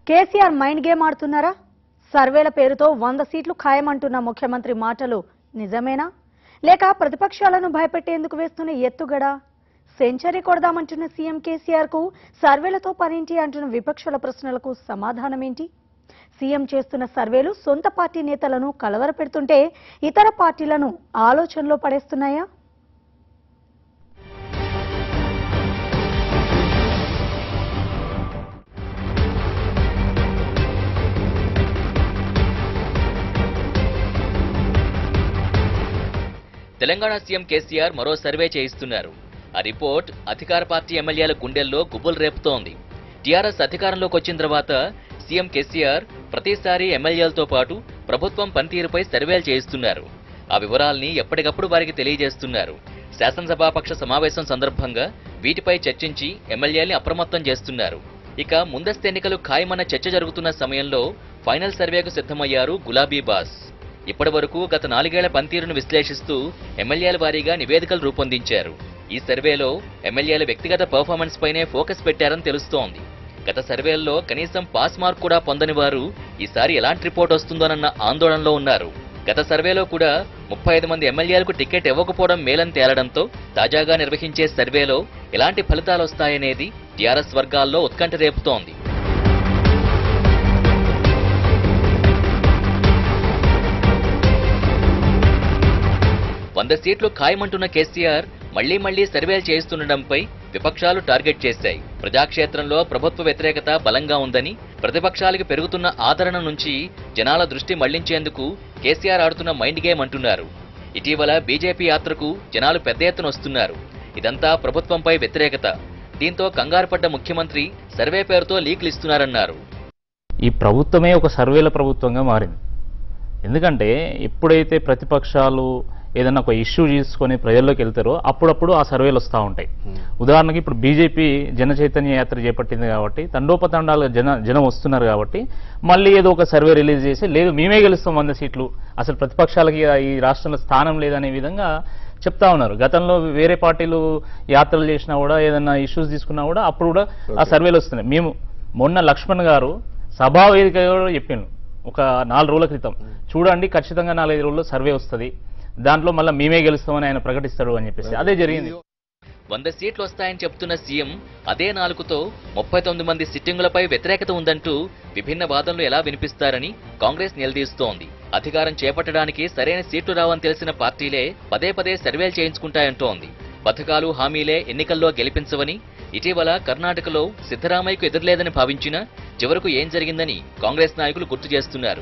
KCR mind game ఆడుతున్నారా సర్వేల పేరుతో వంద సీట్లు ఖాయమంటున్న ముఖ్యమంత్రి మాటలు నిజమేనా లేక ప్రతిపక్షాలను భయపెట్టేందుకు వేస్తున్న ఎత్తుగడ సెంచరీ కొడదామంటున్న సీఎం కేసీఆర్ కు సర్వేలతో పనేంటి అంటున్న విపక్షాల ప్రశ్నలకు సమాధానమేంటి సీఎం చేస్తున్న సర్వేలు సొంత పార్టీ నేతలను కలవరపెడుతుంటే ఇతర పార్టీలను ఆలోచనలో పడేస్తున్నాయా తెలంగాణ సీఎం కేసీఆర్ మరో సర్వే చేయిస్తున్నారు ఆ రిపోర్ట్ అధికార పార్టీ ఎమ్మెల్యేల గుండెల్లో గుబులు రేపుతోంది టీఆర్ఎస్ అధికారంలోకి వచ్చిన తర్వాత సీఎం కేసీఆర్ ప్రతిసారి ఎమ్మెల్యేలతో పాటు ప్రభుత్వం పనితీరుపై సర్వేలు చేయిస్తున్నారు ఆ వివరాల్ని ఎప్పటికప్పుడు వారికి తెలియజేస్తున్నారు శాసనసభాపక్ష సమావేశం సందర్భంగా వీటిపై చర్చించి ఎమ్మెల్యేల్ని అప్రమత్తం చేస్తున్నారు ఇక ముందస్తు ఎన్నికలు ఖాయమన్న చర్చ జరుగుతున్న సమయంలో ఫైనల్ సర్వేకు సిద్ధమయ్యారు గులాబీ బాస్ ఇప్పటి వరకు గత నాలుగేళ్ల పనితీరును విశ్లేషిస్తూ ఎమ్మెల్యేల వారీగా నివేదికలు రూపొందించారు ఈ సర్వేలో ఎమ్మెల్యేల వ్యక్తిగత పర్ఫార్మెన్స్ పైనే ఫోకస్ పెట్టారని తెలుస్తోంది గత సర్వేల్లో కనీసం పాస్ మార్క్ కూడా పొందని వారు ఈసారి ఎలాంటి రిపోర్ట్ వస్తుందోనన్న ఆందోళనలో ఉన్నారు గత సర్వేలో కూడా ముప్పై ఐదు మంది ఎమ్మెల్యేలకు టికెట్ ఇవ్వకపోవడం మేలని తేలడంతో తాజాగా నిర్వహించే సర్వేలో ఎలాంటి ఫలితాలు వస్తాయనేది టీఆర్ఎస్ వర్గాల్లో ఉత్కంఠ రేపుతోంది వంద సీట్లు ఖాయమంటున్న కేసీఆర్ మళ్లీ మళ్లీ సర్వేలు చేస్తుండటంపై విపక్షాలు టార్గెట్ చేశాయి ప్రజాక్షేత్రంలో ప్రభుత్వ వ్యతిరేకత బలంగా ఉందని ప్రతిపక్షాలకు పెరుగుతున్న ఆదరణ నుంచి జనాల దృష్టి మళ్లించేందుకు కేసీఆర్ ఆడుతున్న మైండ్ గేమ్ అంటున్నారు ఇటీవల బీజేపీ యాత్రకు జనాలు పెద్ద ఎత్తున వస్తున్నారు ఇదంతా ప్రభుత్వంపై వ్యతిరేకత దీంతో కంగారు పడ్డ ముఖ్యమంత్రి సర్వే పేరుతో లీకులు ఇస్తున్నారన్నారు ఈ ప్రభుత్వమే ఒక సర్వేల ప్రభుత్వంగా మారింది ఎందుకంటే ఎప్పుడైతే ప్రతిపక్షాలు ఏదైనా ఒక ఇష్యూ తీసుకొని ప్రజల్లోకి వెళ్తారో అప్పుడప్పుడు ఆ సర్వేలు వస్తూ ఉంటాయి ఉదాహరణకి ఇప్పుడు బీజేపీ జన చైతన్య యాత్ర చేపట్టింది కాబట్టి తండోపతండాలుగా జన జనం వస్తున్నారు కాబట్టి మళ్ళీ ఏదో ఒక సర్వే రిలీజ్ చేసి లేదు మేమే గెలుస్తాం వంద సీట్లు అసలు ప్రతిపక్షాలకి ఈ రాష్ట్రంలో స్థానం లేదనే విధంగా చెప్తా ఉన్నారు గతంలో వేరే పార్టీలు యాత్రలు చేసినా కూడా ఏదైనా ఇష్యూస్ తీసుకున్నా కూడా అప్పుడు కూడా ఆ సర్వేలు వస్తున్నాయి మేము మొన్న లక్ష్మణ్ గారు సభా వేదిక కూడా చెప్పిండు ఒక నాలుగు రోజుల క్రితం చూడండి ఖచ్చితంగా నాలుగైదు రోజుల్లో సర్వే వస్తుంది దాంట్లో మళ్ళీ మేమే గెలుస్తామని ఆయన ప్రకటిస్తారు అని చెప్పేసి అదే జరిగింది వంద సీట్లు వస్తాయని చెప్తున్న సీఎం అదే నాలుగుతో ముప్పై తొమ్మిది మంది సిట్టింగులపై వ్యతిరేకత ఉందంటూ విభిన్న వాదనలు ఎలా వినిపిస్తారని కాంగ్రెస్ నిలదీస్తోంది అధికారం చేపట్టడానికి సరైన సీట్లు రావని తెలిసిన పార్టీలే పదే పదే సర్వేలు చేయించుకుంటాయంటోంది పథకాలు హామీలే ఎన్నికల్లో గెలిపించవని ఇటీవల కర్ణాటకలో సిద్ధరామయ్యకు ఎదురులేదని భావించినా చివరకు ఏం జరిగిందని కాంగ్రెస్ నాయకులు గుర్తు చేస్తున్నారు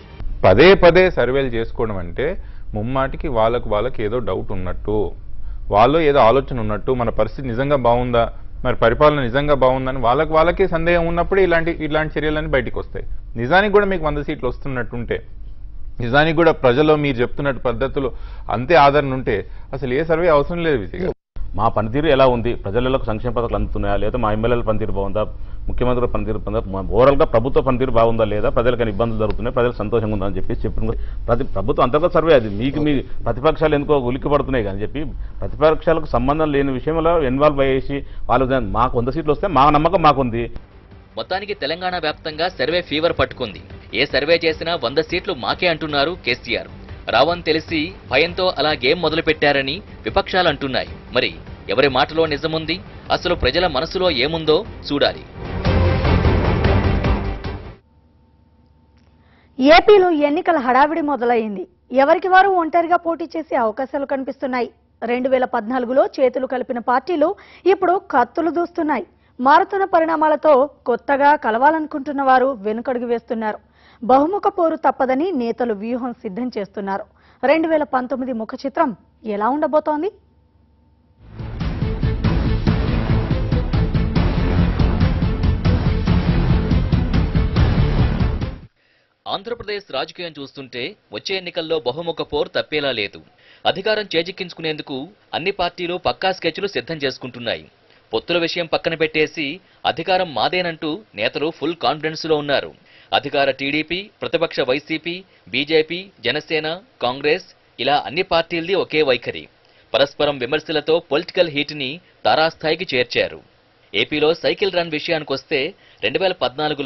పదే పదే సర్వేలు చేసుకోవడం అంటే ముమ్మాటికి వాళ్ళకు వాళ్ళకి ఏదో డౌట్ ఉన్నట్టు వాళ్ళు ఏదో ఆలోచన ఉన్నట్టు మన పరిస్థితి నిజంగా బాగుందా మరి పరిపాలన నిజంగా బాగుందని వాళ్ళకి వాళ్ళకే సందేహం ఉన్నప్పుడే ఇలాంటి ఇలాంటి చర్యలన్నీ బయటికి వస్తాయి నిజానికి కూడా మీకు వంద సీట్లు వస్తున్నట్టుంటే నిజానికి కూడా ప్రజల్లో మీరు చెప్తున్నట్టు పద్ధతులు అంతే ఆదరణ ఉంటే అసలు ఏ సర్వే అవసరం లేదు విజయ్ గారు మా పనితీరు ఎలా ఉంది ప్రజలకు సంక్షేమ పథకాలు అందుతున్నాయా లేదా మా ఎమ్మెల్యేల పనితీరు బాగుందా ముఖ్యమంత్రి పనితీరు బాగుందా ఓవరాల్ గా ప్రభుత్వ పనితీరు బాగుందా లేదా ప్రజలకు ఇబ్బందులు జరుగుతున్నాయి ప్రజలకు సంతోషంగా ఉందా అని చెప్పి చెప్పిన ప్రతి ప్రభుత్వం అంతర్గత సర్వే అది మీకు మీ ప్రతిపక్షాలు ఎందుకో ఉలిక్కి పడుతున్నాయి కానీ చెప్పి ప్రతిపక్షాలకు సంబంధం లేని విషయంలో ఇన్వాల్వ్ అయ్యేసి వాళ్ళు దాన్ని మాకు వంద సీట్లు వస్తే మా నమ్మకం మాకుంది మొత్తానికి తెలంగాణ వ్యాప్తంగా సర్వే ఫీవర్ పట్టుకుంది ఏ సర్వే చేసినా వంద సీట్లు మాకే అంటున్నారు కేసీఆర్ రావని తెలిసి భయంతో అలా గేమ్ మొదలు పెట్టారని విపక్షాలు అంటున్నాయి మరి ఎవరి మాటలో నిజముంది అసలు ప్రజల మనసులో ఏముందో చూడాలి ఏపీలో ఎన్నికల హడావిడి మొదలైంది ఎవరికి వారు ఒంటరిగా పోటీ చేసే అవకాశాలు కనిపిస్తున్నాయి రెండు వేల పద్నాలుగులో చేతులు కలిపిన పార్టీలు ఇప్పుడు కత్తులు దూస్తున్నాయి మారుతున్న పరిణామాలతో కొత్తగా కలవాలనుకుంటున్న వారు వెనుకడుగు వేస్తున్నారు బహుముఖ పోరు తప్పదని నేతలు వ్యూహం సిద్ధం చేస్తున్నారు రెండు వేల పంతొమ్మిది ముఖ చిత్రం ఎలా ఉండబోతోంది ఆంధ్రప్రదేశ్ రాజకీయం చూస్తుంటే వచ్చే ఎన్నికల్లో బహుముఖ పోరు తప్పేలా లేదు అధికారం చేజిక్కించుకునేందుకు అన్ని పార్టీలు పక్కా స్కెచ్లు సిద్ధం చేసుకుంటున్నాయి పొత్తుల విషయం పక్కన పెట్టేసి అధికారం మాదేనంటూ నేతలు ఫుల్ కాన్ఫిడెన్స్ లో ఉన్నారు అధికార టీడీపీ ప్రతిపక్ష వైసీపీ బీజేపీ జనసేన కాంగ్రెస్ ఇలా అన్ని పార్టీలది ఒకే వైఖరి పరస్పరం విమర్శలతో పొలిటికల్ హీట్ని తారాస్థాయికి చేర్చారు ఏపీలో సైకిల్ రన్ విషయానికొస్తే రెండు వేల పద్నాలుగులో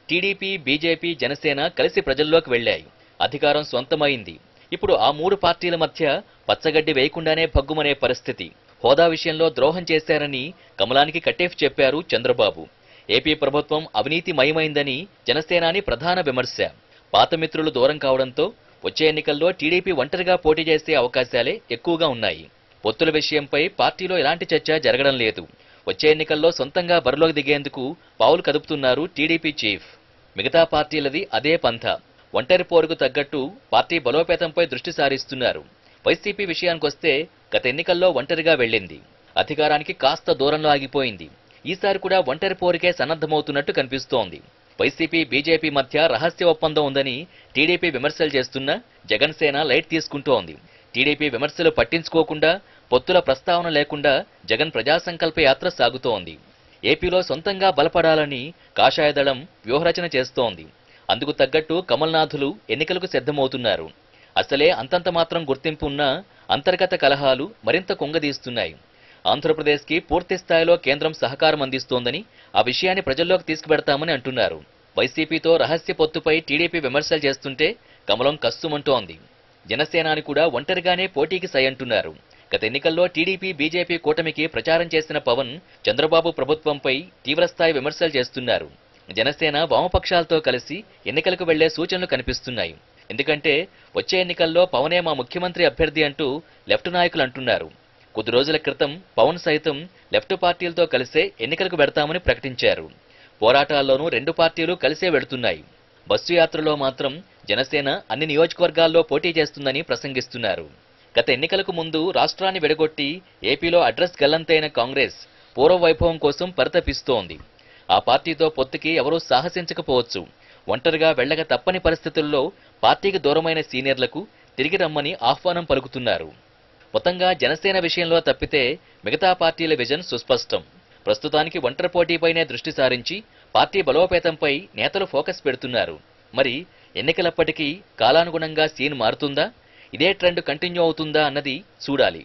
టీడీపీ బీజేపీ జనసేన కలిసి ప్రజల్లోకి వెళ్లాయి అధికారం సొంతమైంది ఇప్పుడు ఆ మూడు పార్టీల మధ్య పచ్చగడ్డి వేయకుండానే భగ్గుమనే పరిస్థితి హోదా విషయంలో ద్రోహం చేశారని కమలానికి కట్టేఫ్ చెప్పారు చంద్రబాబు ఏపీ ప్రభుత్వం అవినీతి మయమైందని జనసేనాని ప్రధాన విమర్శ పాత మిత్రులు దూరం కావడంతో వచ్చే ఎన్నికల్లో టీడీపీ ఒంటరిగా పోటీ చేసే అవకాశాలే ఎక్కువగా ఉన్నాయి పొత్తుల విషయంపై పార్టీలో ఎలాంటి చర్చ జరగడం లేదు వచ్చే ఎన్నికల్లో సొంతంగా బరిలోకి దిగేందుకు పావులు కదుపుతున్నారు టీడీపీ చీఫ్ మిగతా పార్టీలది అదే పంథ ఒంటరి పోరుకు తగ్గట్టు పార్టీ బలోపేతంపై దృష్టి సారిస్తున్నారు వైసీపీ విషయానికొస్తే గత ఎన్నికల్లో ఒంటరిగా వెళ్ళింది అధికారానికి కాస్త దూరంలో ఆగిపోయింది ఈసారి కూడా ఒంటరి పోరుకే సన్నద్ధమవుతున్నట్టు కనిపిస్తోంది వైసీపీ బీజేపీ మధ్య రహస్య ఒప్పందం ఉందని టీడీపీ విమర్శలు చేస్తున్నా జగన్ సేన లైట్ తీసుకుంటోంది టీడీపీ విమర్శలు పట్టించుకోకుండా పొత్తుల ప్రస్తావన లేకుండా జగన్ ప్రజాసంకల్ప యాత్ర సాగుతోంది ఏపీలో సొంతంగా బలపడాలని కాషాయదళం వ్యూహరచన చేస్తోంది అందుకు తగ్గట్టు కమల్నాథులు ఎన్నికలకు సిద్ధమవుతున్నారు అసలే అంతంత మాత్రం గుర్తింపు ఉన్న అంతర్గత కలహాలు మరింత కుంగదీస్తున్నాయి ఆంధ్రప్రదేశ్కి పూర్తి స్థాయిలో కేంద్రం సహకారం అందిస్తోందని ఆ విషయాన్ని ప్రజల్లోకి తీసుకువెడతామని అంటున్నారు వైసీపీతో రహస్య పొత్తుపై టీడీపీ విమర్శలు చేస్తుంటే కమలం కస్సుమంటోంది జనసేనాని కూడా ఒంటరిగానే పోటీకి సై అంటున్నారు గత ఎన్నికల్లో టీడీపీ బీజేపీ కూటమికి ప్రచారం చేసిన పవన్ చంద్రబాబు ప్రభుత్వంపై తీవ్రస్థాయి విమర్శలు చేస్తున్నారు జనసేన వామపక్షాలతో కలిసి ఎన్నికలకు వెళ్లే సూచనలు కనిపిస్తున్నాయి ఎందుకంటే వచ్చే ఎన్నికల్లో పవనే మా ముఖ్యమంత్రి అభ్యర్థి అంటూ లెఫ్ట్ నాయకులు అంటున్నారు కొద్ది రోజుల క్రితం పవన్ సైతం లెఫ్ట్ పార్టీలతో కలిసే ఎన్నికలకు వెడతామని ప్రకటించారు పోరాటాల్లోనూ రెండు పార్టీలు కలిసే వెడుతున్నాయి బస్సు యాత్రలో మాత్రం జనసేన అన్ని నియోజకవర్గాల్లో పోటీ చేస్తుందని ప్రసంగిస్తున్నారు గత ఎన్నికలకు ముందు రాష్ట్రాన్ని విడగొట్టి ఏపీలో అడ్రస్ గల్లంతైన కాంగ్రెస్ పూర్వ వైభవం కోసం పరితపిస్తోంది ఆ పార్టీతో పొత్తుకి ఎవరూ సాహసించకపోవచ్చు ఒంటరిగా వెళ్ళక తప్పని పరిస్థితుల్లో పార్టీకి దూరమైన సీనియర్లకు తిరిగి రమ్మని ఆహ్వానం పలుకుతున్నారు మొత్తంగా జనసేన విషయంలో తప్పితే మిగతా పార్టీల విజన్ సుస్పష్టం ప్రస్తుతానికి ఒంటరి పోటీపైనే దృష్టి సారించి పార్టీ బలోపేతంపై నేతలు ఫోకస్ పెడుతున్నారు మరి ఎన్నికలప్పటికీ కాలానుగుణంగా సీన్ మారుతుందా ఇదే ట్రెండ్ కంటిన్యూ అవుతుందా అన్నది చూడాలి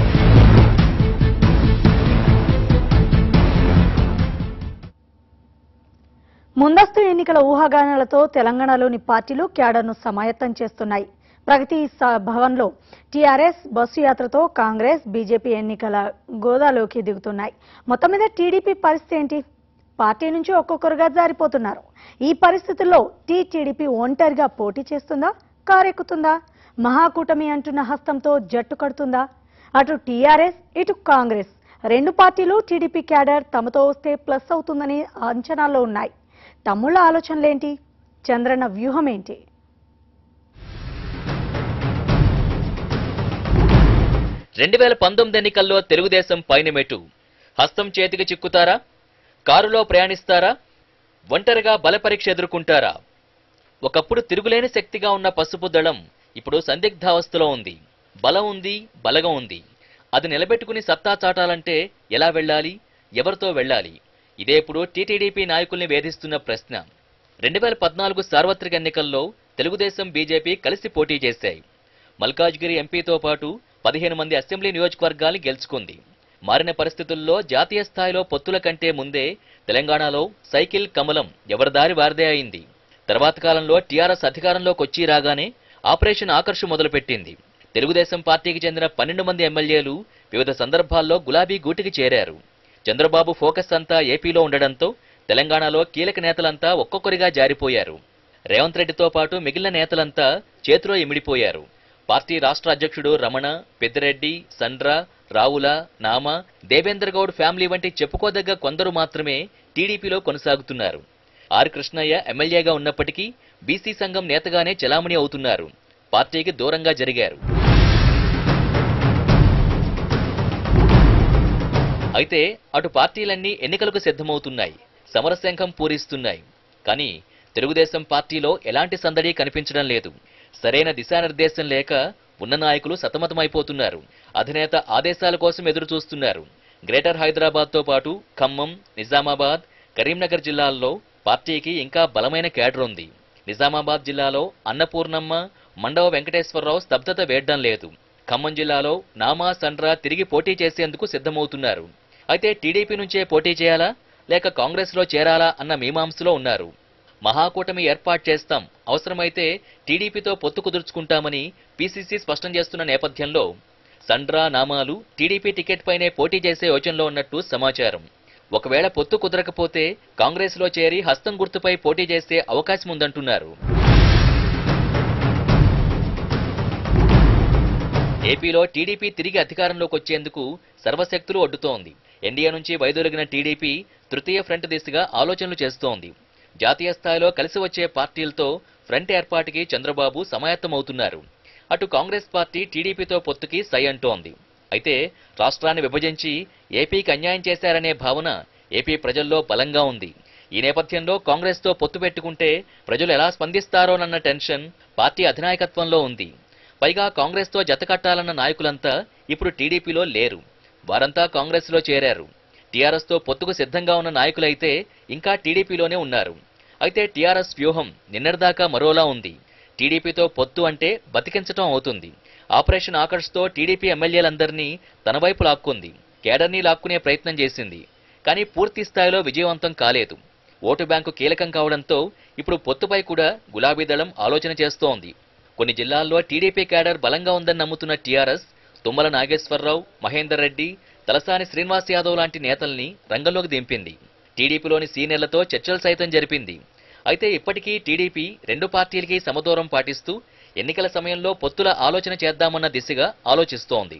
ముందస్తు ఎన్నికల ఊహాగానాలతో తెలంగాణలోని పార్టీలు క్యాడర్ను సమాయత్తం చేస్తున్నాయి ప్రగతి స- భవన్లో టీఆర్ఎస్ బస్సు యాత్రతో కాంగ్రెస్ బీజేపీ ఎన్నికల గోదాలోకి దిగుతున్నాయి మొత్తం మీద టీడీపీ పరిస్థితి ఏంటి పార్టీ నుంచి ఒక్కొక్కరుగా జారిపోతున్నారు ఈ పరిస్థితుల్లో టీ టీడీపీ ఒంటరిగా పోటీ చేస్తుందా కారెక్కుతుందా మహాకూటమి అంటున్న హస్తంతో జట్టు కడుతుందా అటు టీఆర్ఎస్ ఇటు కాంగ్రెస్ రెండు పార్టీలు టీడీపీ క్యాడర్ తమతో వస్తే ప్లస్ అవుతుందని అంచనాల్లో ఉన్నాయి తమ్ముళ్ళ ఆలోచనలేంటి చంద్రన్న వ్యూహం ఏంటి రెండు వేల పంతొమ్మిది ఎన్నికల్లో తెలుగుదేశం పైనమెటు హస్తం చేతికి చిక్కుతారా కారులో ప్రయాణిస్తారా ఒంటరిగా బలపరీక్ష ఎదుర్కొంటారా ఒకప్పుడు తిరుగులేని శక్తిగా ఉన్న పసుపు దళం ఇప్పుడు సందిగ్ధావస్థలో ఉంది బలం ఉంది బలగం ఉంది అది నిలబెట్టుకుని సత్తా చాటాలంటే ఎలా వెళ్ళాలి ఎవరితో వెళ్ళాలి ఇదే ఇప్పుడు టీటీడీపీ నాయకుల్ని వేధిస్తున్న ప్రశ్న రెండు వేల పద్నాలుగు సార్వత్రిక ఎన్నికల్లో తెలుగుదేశం బీజేపీ కలిసి పోటీ చేశాయి మల్కాజ్గిరి ఎంపీతో పాటు పదిహేను మంది అసెంబ్లీ నియోజకవర్గాల్ని గెలుచుకుంది మారిన పరిస్థితుల్లో జాతీయ స్థాయిలో పొత్తుల కంటే ముందే తెలంగాణలో సైకిల్ కమలం ఎవరిదారి వారిదే అయింది తర్వాత కాలంలో టీఆర్ఎస్ అధికారంలోకి వచ్చి రాగానే ఆపరేషన్ ఆకర్ష్ మొదలుపెట్టింది తెలుగుదేశం పార్టీకి చెందిన పన్నెండు మంది ఎమ్మెల్యేలు వివిధ సందర్భాల్లో గులాబీ గూటికి చేరారు చంద్రబాబు ఫోకస్ అంతా ఏపీలో ఉండడంతో తెలంగాణలో కీలక నేతలంతా ఒక్కొక్కరిగా జారిపోయారు రేవంత్ రెడ్డితో పాటు మిగిలిన నేతలంతా చేతిలో ఇమిడిపోయారు పార్టీ రాష్ట్ర అధ్యక్షుడు రమణ పెద్దిరెడ్డి సండ్ర రావుల నామ దేవేంద్ర గౌడ్ ఫ్యామిలీ వంటి చెప్పుకోదగ్గ కొందరు మాత్రమే టీడీపీలో కొనసాగుతున్నారు ఆర్ కృష్ణయ్య ఎమ్మెల్యేగా ఉన్నప్పటికీ బీసీ సంఘం నేతగానే చెలామణి అవుతున్నారు పార్టీకి దూరంగా జరిగారు అయితే అటు పార్టీలన్నీ ఎన్నికలకు సిద్ధమవుతున్నాయి సమరశంఖం పూరిస్తున్నాయి కానీ తెలుగుదేశం పార్టీలో ఎలాంటి సందడి కనిపించడం లేదు సరైన దిశానిర్దేశం లేక ఉన్న నాయకులు సతమతమైపోతున్నారు అధినేత ఆదేశాల కోసం ఎదురు చూస్తున్నారు గ్రేటర్ హైదరాబాద్తో పాటు ఖమ్మం నిజామాబాద్ కరీంనగర్ జిల్లాల్లో పార్టీకి ఇంకా బలమైన కేడర్ ఉంది నిజామాబాద్ జిల్లాలో అన్నపూర్ణమ్మ మండవ వెంకటేశ్వరరావు స్తబ్దత వేయడం లేదు ఖమ్మం జిల్లాలో నామా సండ్రా తిరిగి పోటీ చేసేందుకు సిద్ధమవుతున్నారు అయితే టీడీపీ నుంచే పోటీ చేయాలా లేక కాంగ్రెస్లో చేరాలా అన్న మీమాంసలో ఉన్నారు మహాకూటమి ఏర్పాటు చేస్తాం అవసరమైతే టీడీపీతో పొత్తు కుదుర్చుకుంటామని పీసీసీ స్పష్టం చేస్తున్న నేపథ్యంలో సండ్రా నామాలు టీడీపీ టికెట్ పైనే పోటీ చేసే యోచనలో ఉన్నట్టు సమాచారం ఒకవేళ పొత్తు కుదరకపోతే కాంగ్రెస్లో చేరి హస్తం గుర్తుపై పోటీ చేసే అవకాశం ఉందంటున్నారు ఏపీలో టీడీపీ తిరిగి అధికారంలోకి వచ్చేందుకు సర్వశక్తులు ఒడ్డుతోంది ఎన్డీఏ నుంచి వైదొలిగిన టీడీపీ తృతీయ ఫ్రంట్ దిశగా ఆలోచనలు చేస్తోంది జాతీయ స్థాయిలో కలిసి వచ్చే పార్టీలతో ఫ్రంట్ ఏర్పాటుకి చంద్రబాబు సమాయత్తమవుతున్నారు అటు కాంగ్రెస్ పార్టీ టీడీపీతో పొత్తుకి సై అంటోంది అయితే రాష్ట్రాన్ని విభజించి ఏపీకి అన్యాయం చేశారనే భావన ఏపీ ప్రజల్లో బలంగా ఉంది ఈ నేపథ్యంలో కాంగ్రెస్తో పొత్తు పెట్టుకుంటే ప్రజలు ఎలా స్పందిస్తారోనన్న టెన్షన్ పార్టీ అధినాయకత్వంలో ఉంది పైగా కాంగ్రెస్తో జతకట్టాలన్న నాయకులంతా ఇప్పుడు టీడీపీలో లేరు వారంతా కాంగ్రెస్లో చేరారు టీఆర్ఎస్తో పొత్తుకు సిద్ధంగా ఉన్న నాయకులైతే ఇంకా టీడీపీలోనే ఉన్నారు అయితే టీఆర్ఎస్ వ్యూహం నిన్నటిదాకా మరోలా ఉంది టీడీపీతో పొత్తు అంటే బతికించటం అవుతుంది ఆపరేషన్ ఆకర్ష్తో టీడీపీ ఎమ్మెల్యేలందరినీ తన వైపు లాక్కుంది కేడర్ని లాక్కునే ప్రయత్నం చేసింది కానీ పూర్తి స్థాయిలో విజయవంతం కాలేదు ఓటు బ్యాంకు కీలకం కావడంతో ఇప్పుడు పొత్తుపై కూడా గులాబీ దళం ఆలోచన చేస్తోంది కొన్ని జిల్లాల్లో టీడీపీ క్యాడర్ బలంగా ఉందని నమ్ముతున్న టీఆర్ఎస్ తుమ్మల నాగేశ్వరరావు మహేందర్ రెడ్డి తలసాని శ్రీనివాస్ యాదవ్ లాంటి నేతల్ని రంగంలోకి దింపింది టీడీపీలోని సీనియర్లతో చర్చలు సైతం జరిపింది అయితే ఇప్పటికీ టీడీపీ రెండు పార్టీలకి సమదూరం పాటిస్తూ ఎన్నికల సమయంలో పొత్తుల ఆలోచన చేద్దామన్న దిశగా ఆలోచిస్తోంది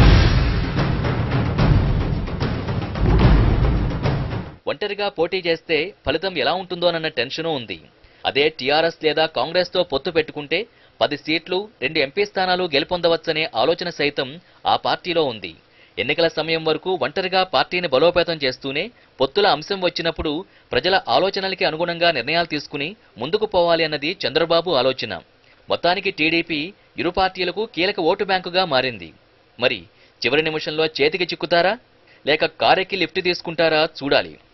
ఒంటరిగా పోటీ చేస్తే ఫలితం ఎలా ఉంటుందోనన్న టెన్షను ఉంది అదే టీఆర్ఎస్ లేదా కాంగ్రెస్తో పొత్తు పెట్టుకుంటే పది సీట్లు రెండు ఎంపీ స్థానాలు గెలుపొందవచ్చనే ఆలోచన సైతం ఆ పార్టీలో ఉంది ఎన్నికల సమయం వరకు ఒంటరిగా పార్టీని బలోపేతం చేస్తూనే పొత్తుల అంశం వచ్చినప్పుడు ప్రజల ఆలోచనలకి అనుగుణంగా నిర్ణయాలు తీసుకుని ముందుకు పోవాలి అన్నది చంద్రబాబు ఆలోచన మొత్తానికి టీడీపీ ఇరు పార్టీలకు కీలక ఓటు బ్యాంకుగా మారింది మరి చివరి నిమిషంలో చేతికి చిక్కుతారా లేక కారెక్కి లిఫ్ట్ తీసుకుంటారా చూడాలి